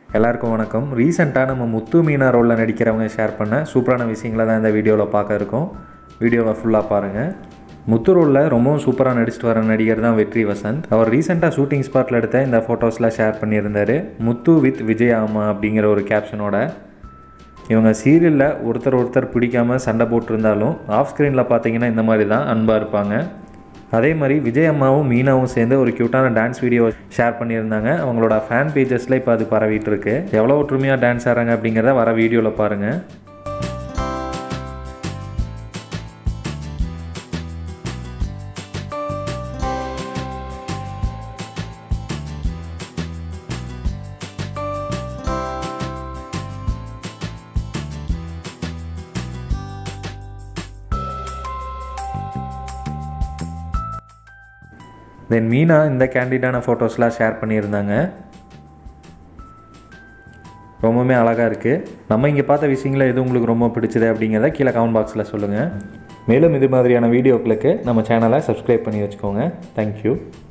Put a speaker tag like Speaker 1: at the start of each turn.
Speaker 1: எல்லாருக்கும் வணக்கம் ரீசெண்டாக நம்ம முத்து மீனா ரோலில் நடிக்கிறவங்க ஷேர் பண்ண சூப்பரான விஷயங்களை தான் இந்த வீடியோவில் பார்க்க இருக்கோம் வீடியோவை ஃபுல்லாக பாருங்கள் முத்து ரோலில் ரொம்பவும் சூப்பராக நடிச்சிட்டு வர நடிகர் தான் வெற்றி வசந்த் அவர் ரீசெண்டாக ஷூட்டிங் ஸ்பாட்டில் எடுத்த இந்த ஃபோட்டோஸ்லாம் ஷேர் பண்ணியிருந்தார் முத்து வித் விஜய் ஆமா அப்படிங்கிற ஒரு கேப்ஷனோட இவங்க சீரியலில் ஒருத்தர் ஒருத்தர் பிடிக்காமல் சண்டை போட்டிருந்தாலும் ஆஃப் ஸ்க்ரீனில் பார்த்தீங்கன்னா இந்த மாதிரி தான் அன்பாக இருப்பாங்க அதே மாதிரி விஜய் அம்மாவும் மீனாவும் சேர்ந்து ஒரு க்யூட்டான டான்ஸ் வீடியோ ஷேர் பண்ணியிருந்தாங்க அவங்களோட ஃபேன் பேஜஸில் இப்போ அது பரவிட்டு இருக்கு எவ்வளோ ஒற்றுமையாக டான்ஸ் ஆடுறாங்க அப்படிங்கிறத வர வீடியோவில் பாருங்கள் தென் மீனா இந்த கேண்டிடான ஃபோட்டோஸ்லாம் ஷேர் பண்ணியிருந்தாங்க ரொம்பவுமே அழகாக இருக்குது நம்ம இங்கே பார்த்த விஷயங்கள எது உங்களுக்கு ரொம்ப பிடிச்சது அப்படிங்கிறத கீழே கமெண்ட் பாக்ஸில் சொல்லுங்கள் மேலும் இது மாதிரியான வீடியோக்களுக்கு நம்ம சேனலை சப்ஸ்கிரைப் பண்ணி வச்சுக்கோங்க தேங்க்யூ